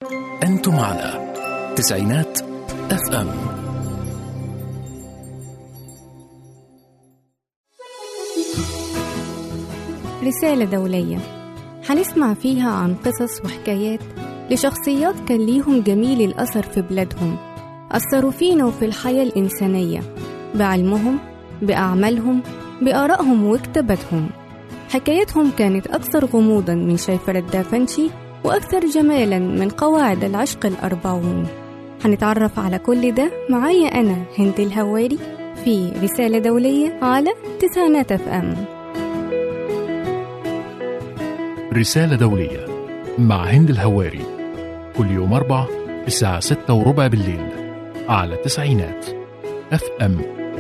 أنتم على تسعينات اف ام رسالة دولية هنسمع فيها عن قصص وحكايات لشخصيات كان ليهم جميل الأثر في بلادهم أثروا فينا وفي الحياة الإنسانية بعلمهم بأعمالهم بآرائهم وكتاباتهم حكايتهم كانت أكثر غموضا من شيفرة دافنشي وأكثر جمالا من قواعد العشق الأربعون هنتعرف على كل ده معايا أنا هند الهواري في رسالة دولية على تسعينات اف ام رسالة دولية مع هند الهواري كل يوم أربع الساعة ستة وربع بالليل على تسعينات اف ام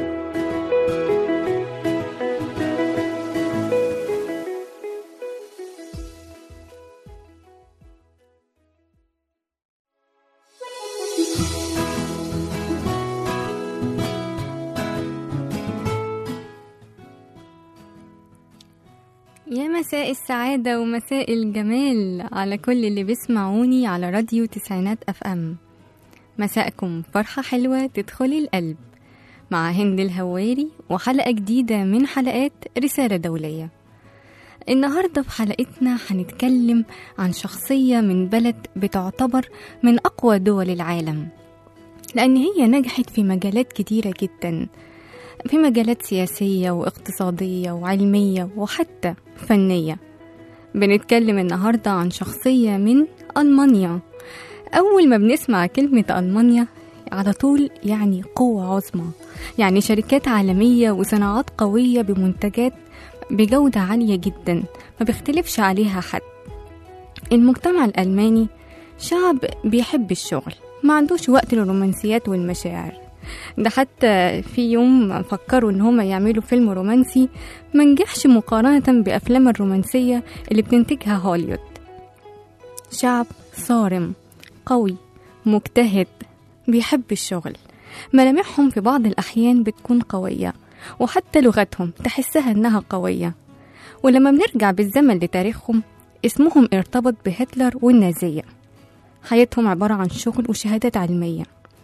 يا مساء السعادة ومساء الجمال على كل اللي بيسمعوني على راديو تسعينات اف ام مساءكم فرحة حلوة تدخل القلب مع هند الهواري وحلقة جديدة من حلقات رسالة دولية النهاردة في حلقتنا هنتكلم عن شخصية من بلد بتعتبر من أقوى دول العالم لأن هي نجحت في مجالات كتيرة جدا في مجالات سياسية واقتصادية وعلمية وحتى فنية بنتكلم النهاردة عن شخصية من ألمانيا أول ما بنسمع كلمة ألمانيا على طول يعني قوة عظمى يعني شركات عالمية وصناعات قوية بمنتجات بجودة عالية جدا ما بيختلفش عليها حد المجتمع الألماني شعب بيحب الشغل ما عندوش وقت للرومانسيات والمشاعر ده حتى في يوم فكروا ان هما يعملوا فيلم رومانسي منجحش مقارنة بأفلام الرومانسية اللي بتنتجها هوليوود شعب صارم قوي مجتهد بيحب الشغل ملامحهم في بعض الأحيان بتكون قوية وحتى لغتهم تحسها إنها قوية ولما بنرجع بالزمن لتاريخهم اسمهم ارتبط بهتلر والنازية حياتهم عبارة عن شغل وشهادات علمية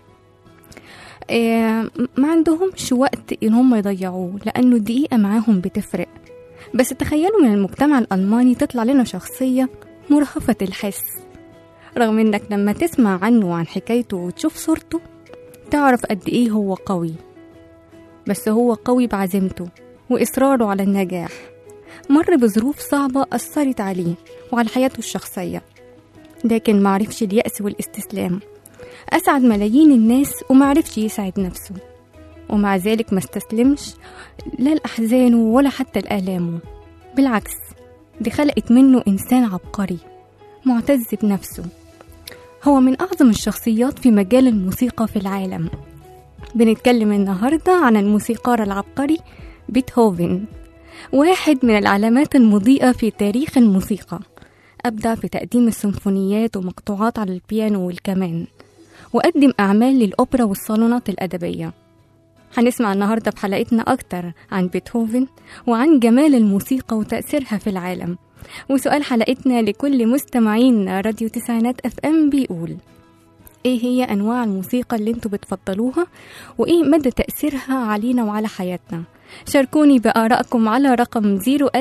آه، ما عندهمش وقت ان هم يضيعوه لانه الدقيقه معاهم بتفرق بس تخيلوا من المجتمع الالماني تطلع لنا شخصيه مرهفه الحس رغم انك لما تسمع عنه وعن حكايته وتشوف صورته تعرف قد ايه هو قوي بس هو قوي بعزيمته واصراره على النجاح مر بظروف صعبه اثرت عليه وعلى حياته الشخصيه لكن معرفش اليأس والاستسلام أسعد ملايين الناس ومعرفش يسعد نفسه ومع ذلك ما استسلمش لا لأحزانه ولا حتى لآلامه بالعكس دي خلقت منه إنسان عبقري معتز بنفسه هو من أعظم الشخصيات في مجال الموسيقى في العالم بنتكلم النهاردة عن الموسيقار العبقري بيتهوفن واحد من العلامات المضيئة في تاريخ الموسيقى أبدع في تقديم السيمفونيات ومقطوعات على البيانو والكمان وقدم أعمال للأوبرا والصالونات الأدبية هنسمع النهاردة في حلقتنا أكتر عن بيتهوفن وعن جمال الموسيقى وتأثيرها في العالم وسؤال حلقتنا لكل مستمعين راديو تسعينات اف ام بيقول ايه هي انواع الموسيقى اللي انتوا بتفضلوها وايه مدى تأثيرها علينا وعلى حياتنا شاركوني بآرائكم على رقم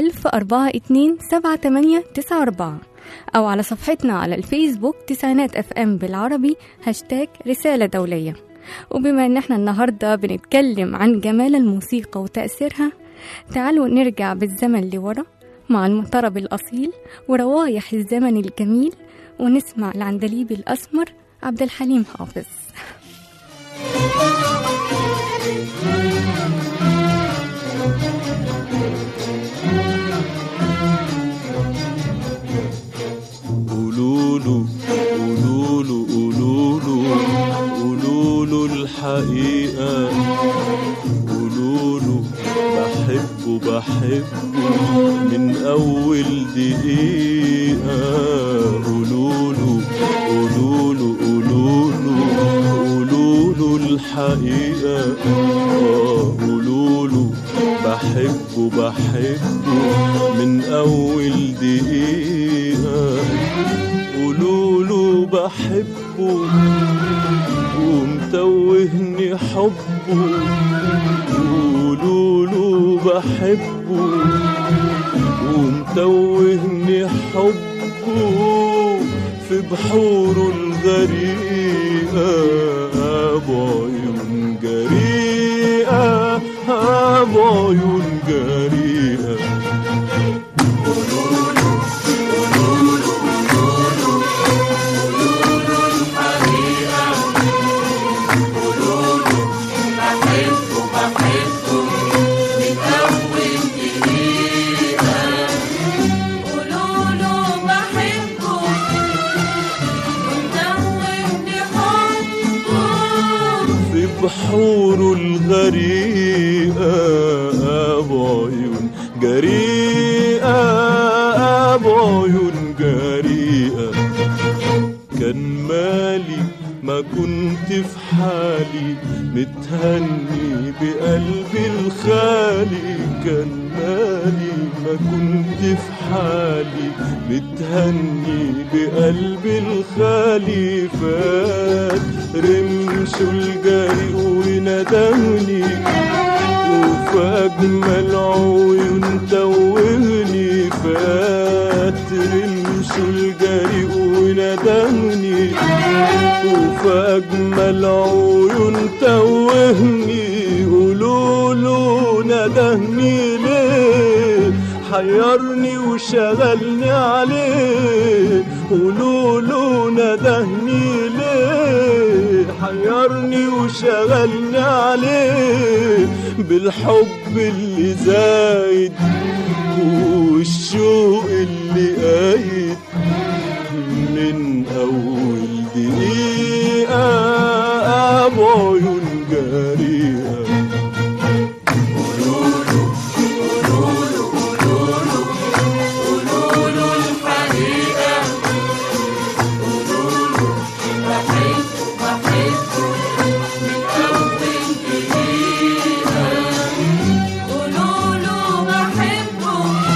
010427894 أو على صفحتنا على الفيسبوك تسعينات اف ام بالعربي هاشتاج رسالة دولية وبما ان احنا النهاردة بنتكلم عن جمال الموسيقى وتأثيرها تعالوا نرجع بالزمن لورا مع المطرب الأصيل وروايح الزمن الجميل ونسمع العندليب الأسمر عبد الحليم حافظ قولوله قولوله قولوله قولوله الحقيقة قولوله بحبه بحبه من أول دقيقة قولوله قولوله قولوله قولوله الحقيقة آه، قولوله بحبه بحبه من أول دقيقة قولوله بحبه بحبه ومتوهني حبه قولوا له بحبه ومتوهني حبه في بحوره الغريقة بعيون جريئة بعيون جريئة قولوله بحبه ومدوبني حبه في بحوره الغريقة بعيون جريئة بعيون جريئة كان مالي ما كنت في حالي متهني بقلبي الخالي كان مالي ما كنت في حالي متهني بقلبي الخالي فات رمشه الجريء وندهني وفي أجمل عيون توهني فات رمشه الجريء وندهني وفي أجمل عيون توهني قولوله ندهني ليه حيرني وشغلني عليه قولوله ندهني ليه حيرني وشغلني عليه بالحب اللي زايد والشوق اللي قايد من أول دقيقة بعيون جريئة قولوله بحبه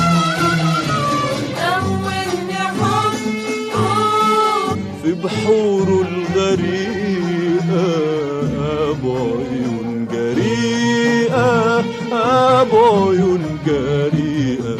مدوبني حبه في بحوره الغريقة بعيون جريئة بعيون جريئة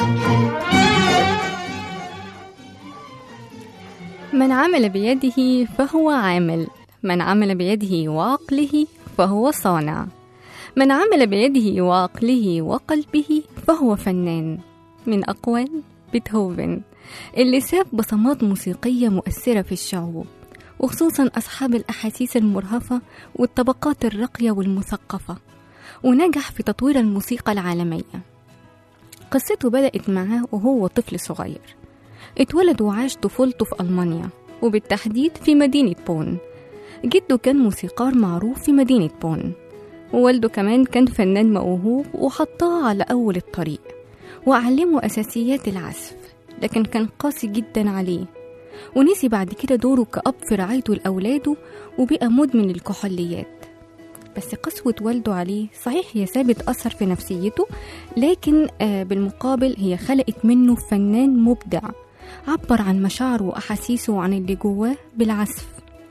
من عمل بيده فهو عامل من عمل بيده وعقله فهو صانع من عمل بيده وعقله وقلبه فهو فنان من أقوال بيتهوفن اللي ساب بصمات موسيقية مؤثرة في الشعوب وخصوصا أصحاب الأحاسيس المرهفة والطبقات الراقية والمثقفة ونجح في تطوير الموسيقى العالمية قصته بدأت معاه وهو طفل صغير اتولد وعاش طفولته في ألمانيا وبالتحديد في مدينة بون جده كان موسيقار معروف في مدينة بون ووالده كمان كان فنان موهوب وحطاه على أول الطريق وعلمه أساسيات العزف لكن كان قاسي جدا عليه ونسي بعد كده دوره كأب في رعايته لأولاده وبقى مدمن الكحوليات بس قسوة والده عليه صحيح هي سابت أثر في نفسيته لكن آه، بالمقابل هي خلقت منه فنان مبدع عبر عن مشاعره وأحاسيسه وعن اللي جواه بالعزف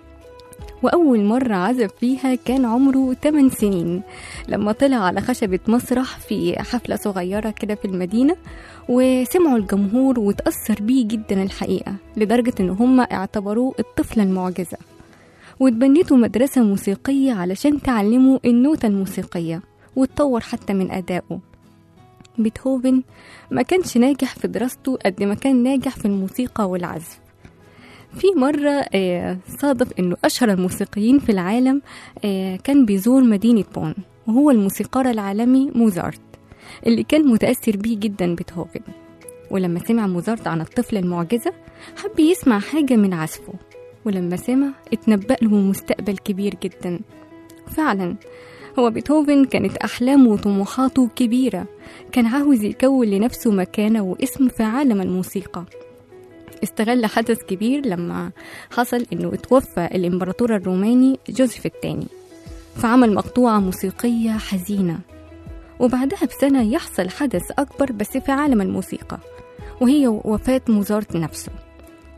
وأول مرة عزف فيها كان عمره 8 سنين لما طلع على خشبة مسرح في حفلة صغيرة كده في المدينة وسمعوا الجمهور وتأثر بيه جدا الحقيقة لدرجة إن هم اعتبروه الطفلة المعجزة واتبنيته مدرسة موسيقية علشان تعلمه النوتة الموسيقية وتطور حتى من أدائه بيتهوفن ما كانش ناجح في دراسته قد ما كان ناجح في الموسيقى والعزف في مرة آه، صادف إنه أشهر الموسيقيين في العالم آه، كان بيزور مدينة بون وهو الموسيقار العالمي موزارت اللي كان متأثر بيه جدا بيتهوفن ولما سمع موزارت عن الطفل المعجزة حب يسمع حاجة من عزفه ولما سمع اتنبأ له مستقبل كبير جدا فعلا هو بيتهوفن كانت أحلامه وطموحاته كبيرة كان عاوز يكون لنفسه مكانة واسم في عالم الموسيقى استغل حدث كبير لما حصل انه اتوفى الامبراطور الروماني جوزيف الثاني فعمل مقطوعة موسيقية حزينة وبعدها بسنة يحصل حدث أكبر بس في عالم الموسيقى وهي وفاة موزارت نفسه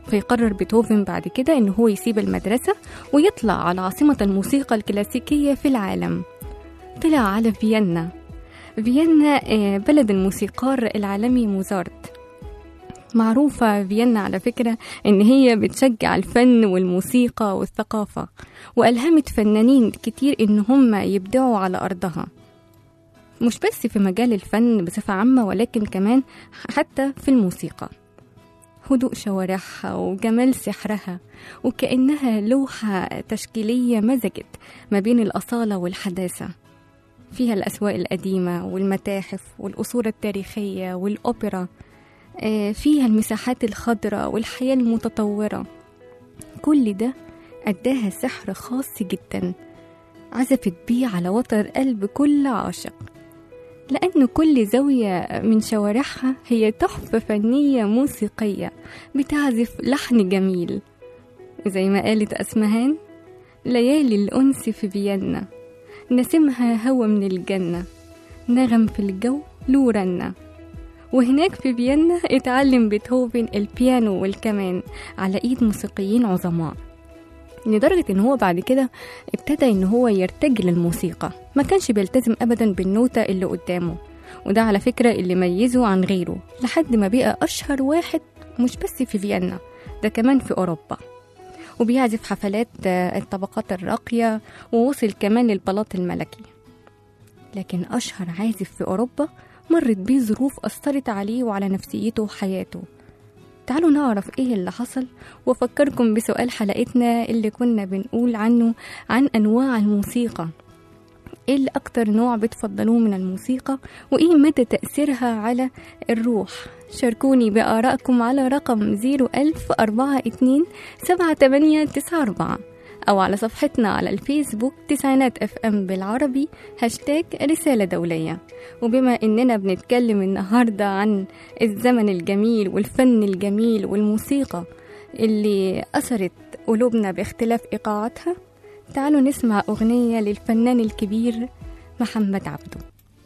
فيقرر بيتهوفن بعد كده إن هو يسيب المدرسة ويطلع على عاصمة الموسيقى الكلاسيكية في العالم طلع على فيينا فيينا آه، بلد الموسيقار العالمي موزارت معروفة فيينا على فكرة إن هي بتشجع الفن والموسيقى والثقافة وألهمت فنانين كتير إن هم يبدعوا على أرضها مش بس في مجال الفن بصفة عامة ولكن كمان حتى في الموسيقى هدوء شوارعها وجمال سحرها وكأنها لوحة تشكيلية مزجت ما بين الأصالة والحداثة فيها الأسواق القديمة والمتاحف والقصور التاريخية والأوبرا آه، فيها المساحات الخضراء والحياة المتطورة كل ده أداها سحر خاص جدا عزفت بيه على وتر قلب كل عاشق لأن كل زاوية من شوارعها هي تحفة فنية موسيقية بتعزف لحن جميل زي ما قالت أسمهان ليالي الأنس في فيينا نسمها هوا من الجنة نغم في الجو له رنة وهناك في فيينا اتعلم بيتهوفن البيانو والكمان على ايد موسيقيين عظماء لدرجة ان هو بعد كده ابتدى ان هو يرتجل الموسيقى ما كانش بيلتزم ابدا بالنوتة اللي قدامه وده على فكرة اللي ميزه عن غيره لحد ما بقى اشهر واحد مش بس في فيينا ده كمان في اوروبا وبيعزف حفلات آه، الطبقات الراقية ووصل كمان للبلاط الملكي لكن أشهر عازف في أوروبا مرت بيه ظروف أثرت عليه وعلى نفسيته وحياته تعالوا نعرف ايه اللي حصل وافكركم بسؤال حلقتنا اللي كنا بنقول عنه عن انواع الموسيقى ايه اللي اكتر نوع بتفضلوه من الموسيقى وايه مدى تأثيرها على الروح شاركوني بآرائكم على رقم 01042 7894 أو على صفحتنا على الفيسبوك تسعينات اف ام بالعربي هاشتاج رسالة دولية وبما إننا بنتكلم النهاردة عن الزمن الجميل والفن الجميل والموسيقى اللي أثرت قلوبنا باختلاف إيقاعاتها تعالوا نسمع أغنية للفنان الكبير محمد عبده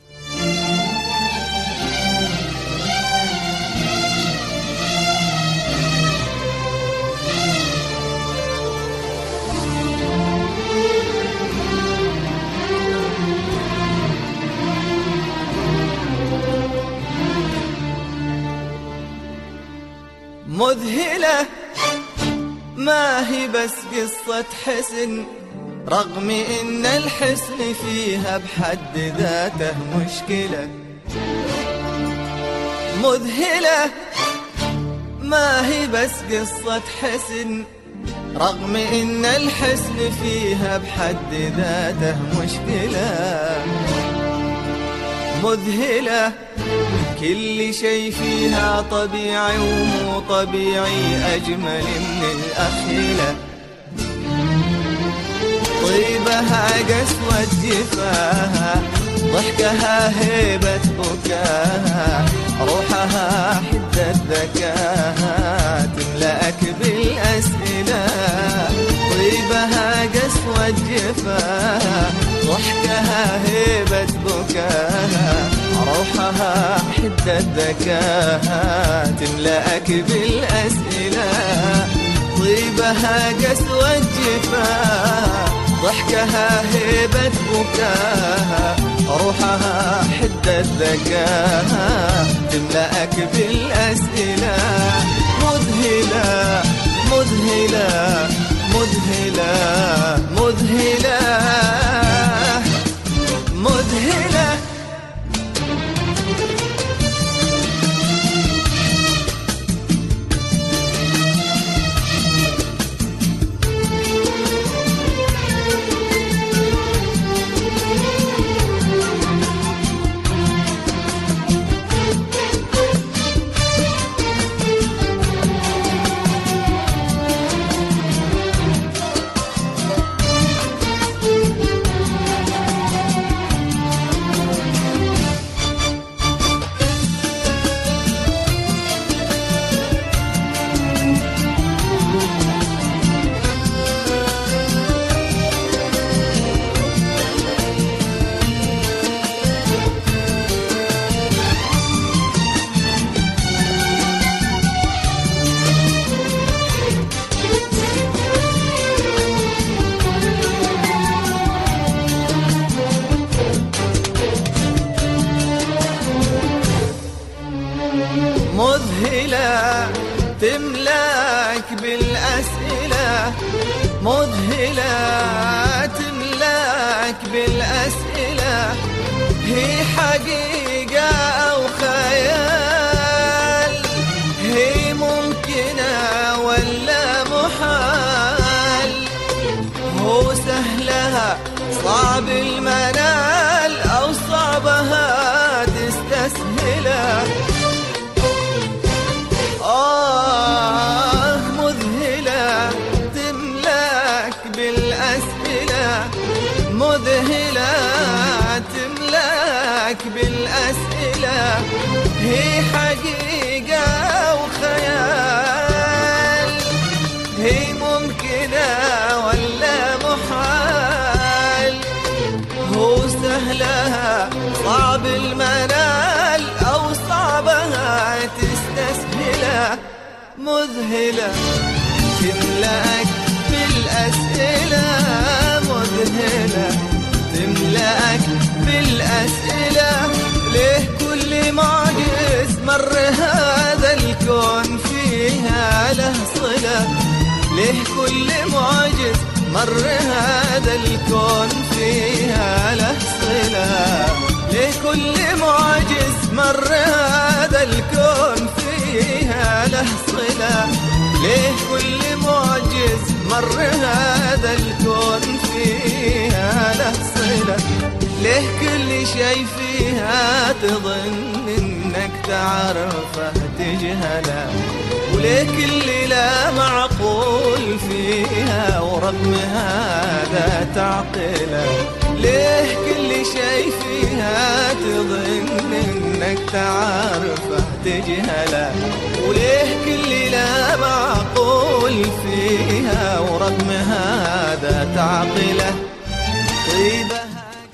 مذهلة ما هي بس قصة حسن رغم إن الحسن فيها بحد ذاته مشكلة مذهلة ما هي بس قصة حسن رغم إن الحسن فيها بحد ذاته مشكلة مذهلة كل شيء فيها طبيعي ومو طبيعي أجمل من الأخيلة طيبها قسوة جفاها ضحكها هيبة بكاها روحها حدة ذكاها تملأك بالأسئلة طيبها قسوة جفاها ضحكها هيبة بكاها روحها حدة ذكاها تملأك بالأسئلة طيبها قسوة جفاها ضحكها هيبة بكاها روحها حدة ذكاها تملأك بالأسئلة مذهلة مذهلة مذهلة مذهلة مذهلة مذهلة تملاك بالأسئلة مذهلة تملاك بالأسئلة هي حقيقة أو خيال هي ممكنة ولا محال هو سهلها صعب المنال أو صعبها تستسهله آه مذهلة تملاك بالأسئلة مذهلة تملاك بالأسئلة هي حقيقة وخيال هي ممكنة ولا محال هو سهلها صعب المنال أو صعبها تستسهلها مذهلة تملأك بالأسئلة مذهلة تملأك بالأسئلة ليه كل معجز مر هذا الكون فيها له صلة ليه كل معجز مر هذا الكون فيها له صلة ليه كل معجز مر هذا الكون فيها له صلة ليه كل معجز مر هذا الكون فيها له صلة ليه كل شيء فيها تظن انك تعرفه تجهله وليه كل لا معقول فيها ورغم هذا تعقله ليه كل شيء فيها تظن انك تعرفه تجهله وليه كل لا معقول فيها ورغم هذا تعقله طيبها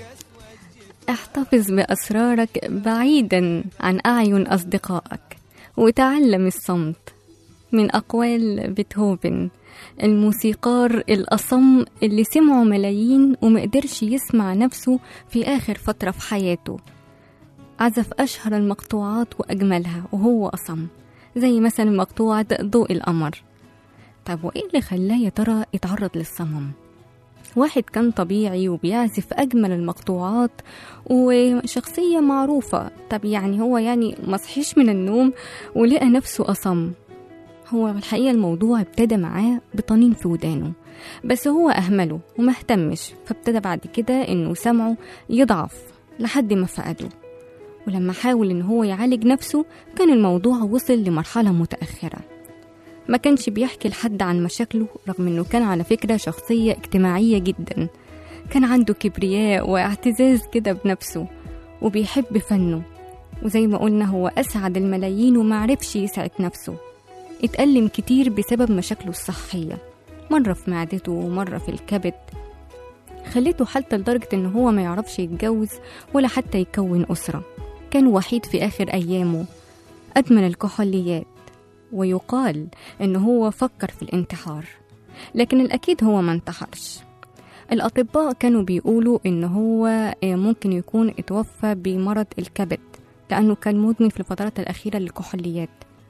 احتفظ بأسرارك بعيدا عن أعين أصدقائك وتعلم الصمت من أقوال بيتهوفن الموسيقار الأصم اللي سمعه ملايين ومقدرش يسمع نفسه في آخر فترة في حياته عزف أشهر المقطوعات وأجملها وهو أصم زي مثلا مقطوعة ضوء القمر طب وإيه اللي خلاه يا ترى يتعرض للصمم؟ واحد كان طبيعي وبيعزف أجمل المقطوعات وشخصية معروفة طب يعني هو يعني مصحيش من النوم ولقى نفسه أصم هو الحقيقة الموضوع ابتدى معاه بطنين في ودانه بس هو أهمله وما اهتمش فابتدى بعد كده إنه سمعه يضعف لحد ما فقده ولما حاول إن هو يعالج نفسه كان الموضوع وصل لمرحلة متأخرة ما كانش بيحكي لحد عن مشاكله رغم انه كان على فكرة شخصية اجتماعية جدا كان عنده كبرياء واعتزاز كده بنفسه وبيحب فنه وزي ما قلنا هو أسعد الملايين ومعرفش يسعد نفسه اتألم كتير بسبب مشاكله الصحية مرة في معدته ومرة في الكبد خليته حالته لدرجة إن هو ما يعرفش يتجوز ولا حتى يكون أسرة كان وحيد في آخر أيامه أدمن الكحوليات ويقال إن هو فكر في الانتحار لكن الأكيد هو ما انتحرش الأطباء كانوا بيقولوا إن هو ممكن يكون اتوفى بمرض الكبد لأنه كان مدمن في الفترات الأخيرة للكحوليات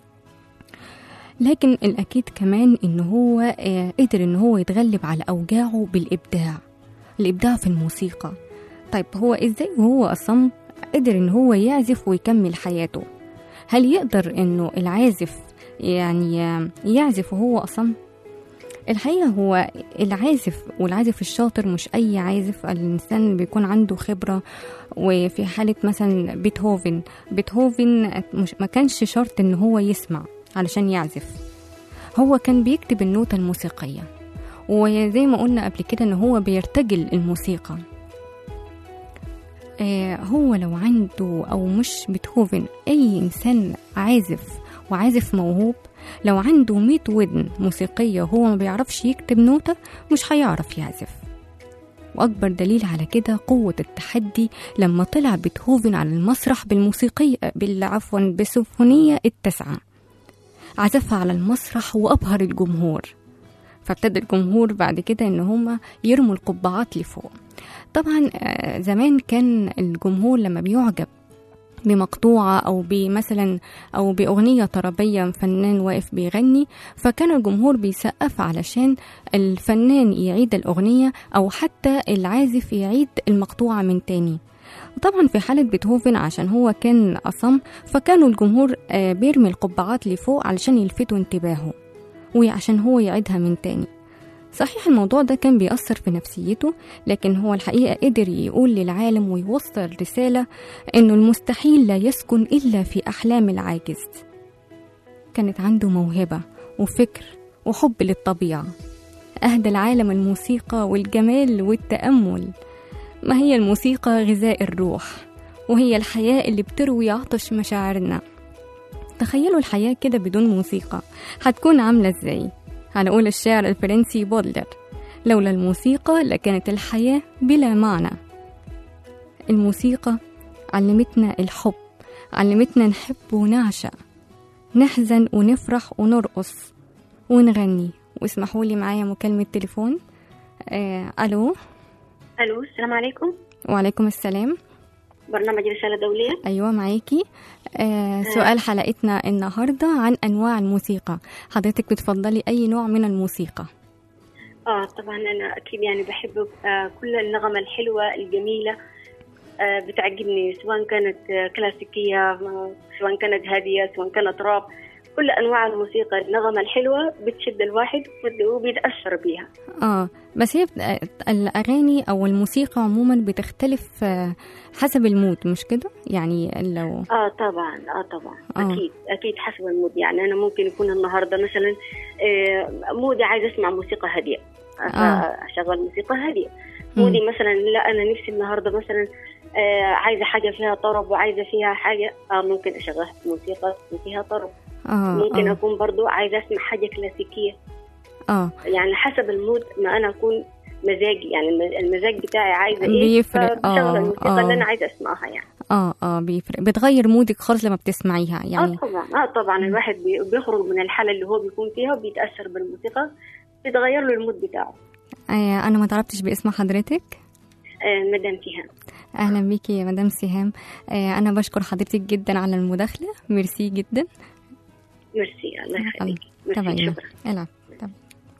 لكن الأكيد كمان إن هو قدر إن هو يتغلب على أوجاعه بالإبداع الإبداع في الموسيقى طيب هو إزاي وهو أصم قدر إن هو يعزف ويكمل حياته هل يقدر إنه العازف يعني يعزف وهو أصم الحقيقة هو العازف والعازف الشاطر مش أي عازف الإنسان اللي بيكون عنده خبرة وفي حالة مثلا بيتهوفن بيتهوفن مش ما كانش شرط إن هو يسمع علشان يعزف هو كان بيكتب النوتة الموسيقية وزي ما قلنا قبل كده إن هو بيرتجل الموسيقى آه هو لو عنده أو مش بيتهوفن أي إنسان عازف وعازف موهوب لو عنده مية ودن موسيقية وهو ما بيعرفش يكتب نوتة مش هيعرف يعزف وأكبر دليل على كده قوة التحدي لما طلع بيتهوفن على المسرح بالموسيقية عفوا بالسيمفونية التاسعة عزفها على المسرح وأبهر الجمهور فابتدى الجمهور بعد كده إن هما يرموا القبعات لفوق طبعا زمان كان الجمهور لما بيعجب بمقطوعة أو بمثلا أو بأغنية طربية فنان واقف بيغني فكان الجمهور بيسقف علشان الفنان يعيد الأغنية أو حتى العازف يعيد المقطوعة من تاني وطبعا في حالة بيتهوفن عشان هو كان أصم فكانوا الجمهور آه، بيرمي القبعات لفوق علشان يلفتوا انتباهه وعشان هو يعيدها من تاني صحيح الموضوع ده كان بيأثر في نفسيته لكن هو الحقيقة قدر يقول للعالم ويوصل رسالة إنه المستحيل لا يسكن إلا في أحلام العاجز كانت عنده موهبة وفكر وحب للطبيعة أهدى العالم الموسيقى والجمال والتأمل ما هي الموسيقى غذاء الروح وهي الحياة اللي بتروي عطش مشاعرنا تخيلوا الحياة كده بدون موسيقى هتكون عاملة ازاي هنقول الشاعر الفرنسي بودلر لولا الموسيقى لكانت الحياة بلا معنى الموسيقى علمتنا الحب علمتنا نحب ونعشق نحزن ونفرح ونرقص ونغني واسمحوا لي معايا مكالمة تليفون آه، ألو الو السلام عليكم وعليكم السلام برنامج رسالة دولية أيوة معاكي آه سؤال حلقتنا النهاردة عن أنواع الموسيقى حضرتك بتفضلي أي نوع من الموسيقى اه طبعا انا اكيد يعني بحب آه كل النغمة الحلوة الجميلة آه بتعجبني سواء كانت آه كلاسيكية آه، سواء كانت هادية سواء كانت راب كل انواع الموسيقى النغمة الحلوة بتشد الواحد وبيتأثر بيها آه بس هي بت- الأغاني أو الموسيقى عموما بتختلف آه، حسب المود مش كده يعني لو اه طبعا اه طبعا آه. اكيد اكيد حسب المود يعني انا ممكن يكون النهارده مثلا آه مودي عايزه اسمع موسيقى هاديه آه. اشغل موسيقى هاديه مم. مودي مثلا لا انا نفسي النهارده مثلا آه عايزه حاجه فيها طرب وعايزه فيها حاجه آه ممكن اشغل موسيقى فيها طرب آه ممكن آه, اكون برضو عايزه اسمع حاجه كلاسيكيه آه يعني حسب المود ما انا اكون مزاجي يعني الم- المزاج بتاعي عايزه ايه بيفرق. فبشغل آه، الموسيقى آه. اللي انا عايزه اسمعها يعني آه آه بيفرق بتغير مودك خالص لما بتسمعيها يعني اه طبعا اه طبعا الواحد بي- بيخرج من الحاله اللي هو بيكون فيها وبيتاثر بالموسيقى بتغير له المود بتاعه آه أنا ما تعرفتش باسم حضرتك آه مدام فيها أهلا بيكي يا مدام سهام آه أنا بشكر حضرتك جدا على المداخلة ميرسي جدا ميرسي الله يخليك تمام ميرسي شكرا العب تمام.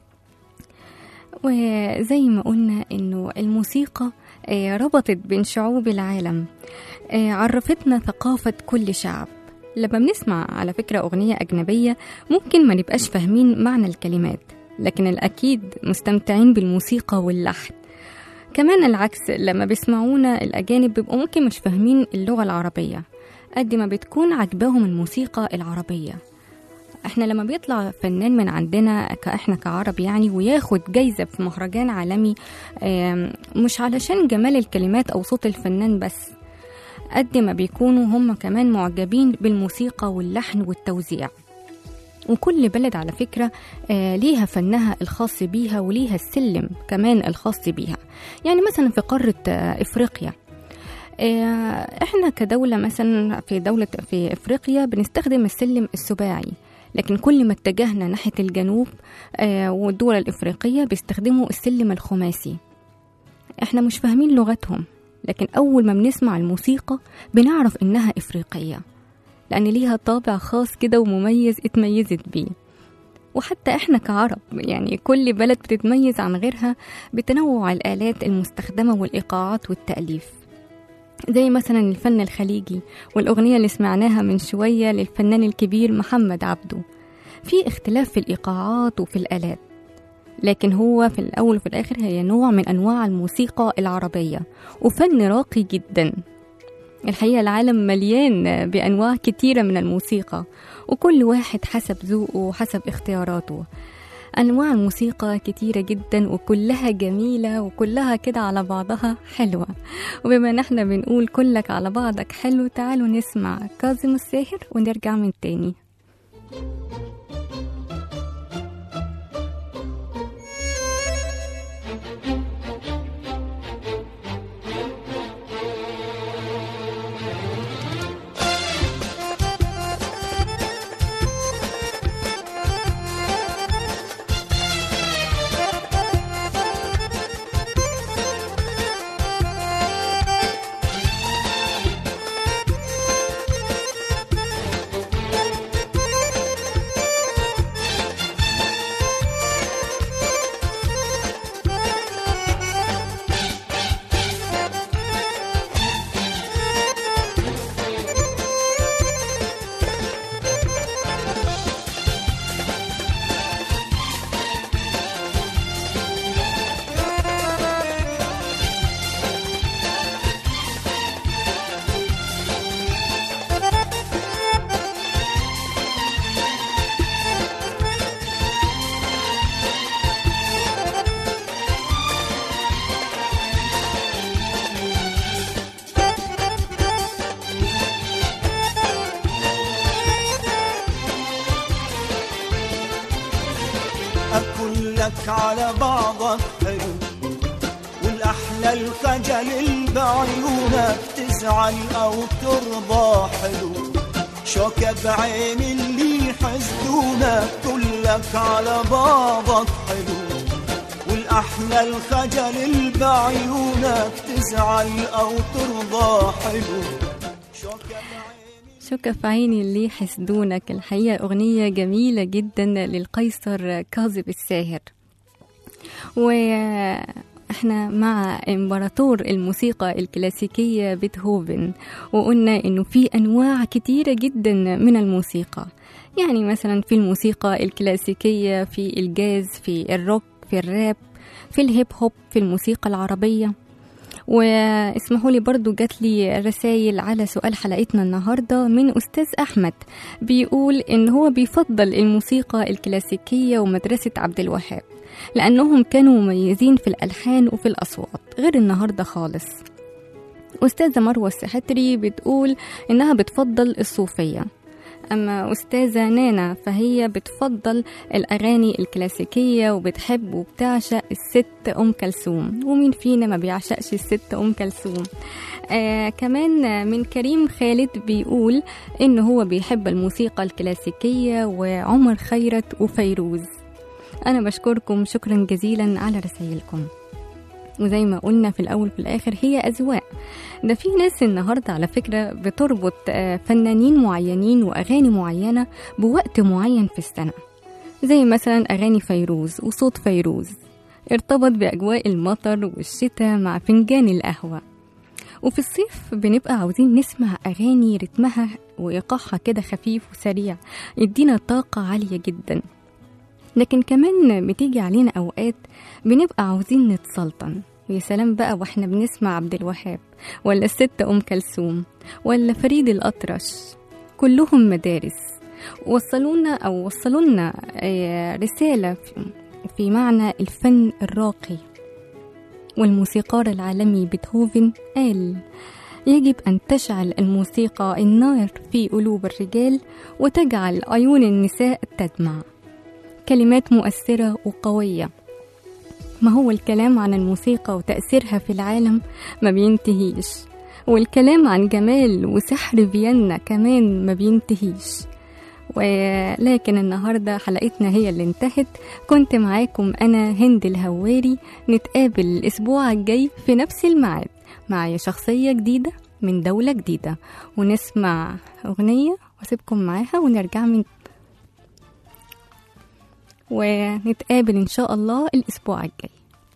وزي ما قلنا انه الموسيقى آه، ربطت بين شعوب العالم آه، عرفتنا ثقافة كل شعب لما بنسمع على فكرة أغنية أجنبية ممكن ما نبقاش فاهمين معنى الكلمات لكن الأكيد مستمتعين بالموسيقى واللحن كمان العكس لما بيسمعونا الأجانب بيبقوا ممكن مش فاهمين اللغة العربية قد ما بتكون عجباهم الموسيقى العربية احنا لما بيطلع فنان من عندنا كاحنا كعرب يعني وياخد جايزة في مهرجان عالمي آم، مش علشان جمال الكلمات او صوت الفنان بس قد ما بيكونوا هم كمان معجبين بالموسيقى واللحن والتوزيع وكل بلد على فكرة آه، ليها فنها الخاص بيها وليها السلم كمان الخاص بيها يعني مثلا في قارة آه، إفريقيا آه، احنا كدولة مثلا في دولة في افريقيا بنستخدم السلم السباعي لكن كل ما اتجهنا ناحية الجنوب آه، والدول الافريقية بيستخدموا السلم الخماسي احنا مش فاهمين لغتهم لكن اول ما بنسمع الموسيقى بنعرف انها افريقية لان ليها طابع خاص كده ومميز اتميزت بيه وحتى احنا كعرب يعني كل بلد بتتميز عن غيرها بتنوع الآلات المستخدمة والإيقاعات والتأليف زي مثلا الفن الخليجي والأغنية اللي سمعناها من شوية للفنان الكبير محمد عبده في اختلاف في الإيقاعات وفي الآلات لكن هو في الأول وفي الآخر هي نوع من أنواع الموسيقى العربية وفن راقي جدا الحقيقة العالم مليان بأنواع كتيرة من الموسيقى وكل واحد حسب ذوقه وحسب اختياراته أنواع الموسيقى كتيرة جدا وكلها جميلة وكلها كده على بعضها حلوة وبما ان احنا بنقول كلك على بعضك حلو تعالوا نسمع كاظم الساهر ونرجع من تاني كلك على بعضك حلو والأحلى الخجل بعيونك تزعل أو ترضى حلو شوكة بعين اللي حسدونك كلك على بعضك حلو والأحلى الخجل بعيونك تزعل أو ترضى حلو شوكة بعين شوكة في عيني اللي حسدونك الحقيقة أغنية جميلة جدا للقيصر كاظم الساهر واحنا مع امبراطور الموسيقى الكلاسيكية بيتهوفن وقلنا انه في انواع كتيرة جدا من الموسيقى يعني مثلا في الموسيقى الكلاسيكية في الجاز في الروك في الراب في الهيب هوب في الموسيقى العربية واسمحوا لي برضو جات لي رسائل على سؤال حلقتنا النهاردة من أستاذ أحمد بيقول إن هو بيفضل الموسيقى الكلاسيكية ومدرسة عبد الوهاب لأنهم كانوا مميزين في الألحان وفي الأصوات غير النهاردة خالص أستاذة مروة السحتري بتقول إنها بتفضل الصوفية أما أستاذة نانا فهي بتفضل الأغاني الكلاسيكية وبتحب وبتعشق الست أم كلثوم ومين فينا ما بيعشقش الست أم كلثوم آه كمان من كريم خالد بيقول إن هو بيحب الموسيقى الكلاسيكية وعمر خيرت وفيروز أنا بشكركم شكرا جزيلا على رسائلكم وزي ما قلنا في الأول في الآخر هي أذواق ده في ناس النهاردة على فكرة بتربط آه، فنانين معينين وأغاني معينة بوقت معين في السنة زي مثلا أغاني فيروز وصوت فيروز ارتبط بأجواء المطر والشتاء مع فنجان القهوة وفي الصيف بنبقى عاوزين نسمع أغاني رتمها وإيقاعها كده خفيف وسريع يدينا طاقة عالية جدا لكن كمان بتيجي علينا أوقات بنبقى عاوزين نتسلطن ويا سلام بقى واحنا بنسمع عبد الوهاب ولا الست أم كلثوم ولا فريد الأطرش كلهم مدارس وصلونا أو وصلوا لنا آه، رسالة في- في معنى الفن الراقي والموسيقار العالمي بيتهوفن قال يجب أن تشعل الموسيقى النار في قلوب الرجال وتجعل عيون النساء تدمع كلمات مؤثرة وقوية ما هو الكلام عن الموسيقى وتأثيرها في العالم ما بينتهيش والكلام عن جمال وسحر فيينا كمان ما بينتهيش ولكن النهاردة حلقتنا هي اللي انتهت كنت معاكم أنا هند الهواري نتقابل الأسبوع الجاي في نفس الميعاد معايا شخصية جديدة من دولة جديدة ونسمع أغنية واسيبكم معاها ونرجع من ونتقابل إن شاء الله الأسبوع الجاي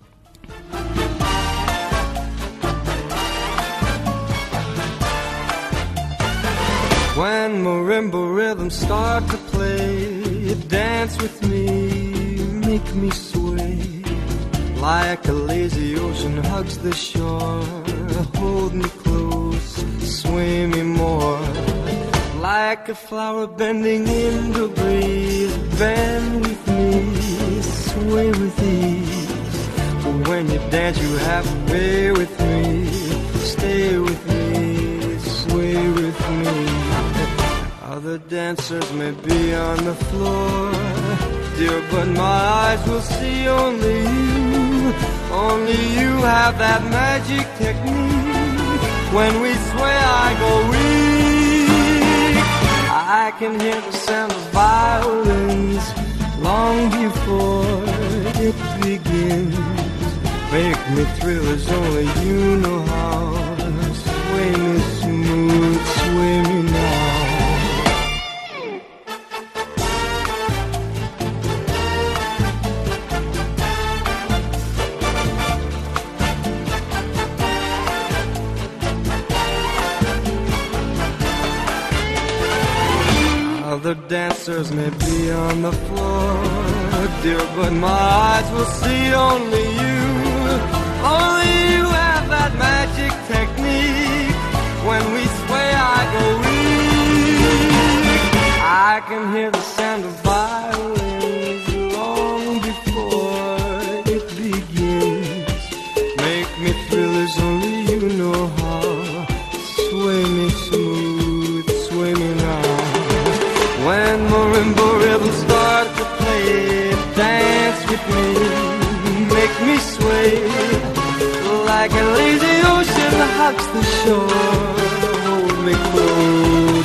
When marimba rhythms start to play, dance with me, make me sway. Like a lazy ocean hugs the shore, hold me close, sway me more. Like a flower bending in the breeze, bend with me, sway with ease. When you dance, you have to be with me, stay with me, sway with me. Other dancers may be on the floor, dear, but my eyes will see only you. Only you have that magic technique. When we sway, I go weak. I can hear the sound of violins long before it begins. Make me thrill as only you know how. Sway me smooth, sway me now. Other dancers may be on the floor, dear, but my eyes will see only you. Only you have that magic technique. When we sway, I go weak. I can hear the sound of violins long before it begins. Make me thrill as only you know how. Sway me smooth, sway me now. When marimba rhythms start to play, dance with me, hugs the shore, hold me close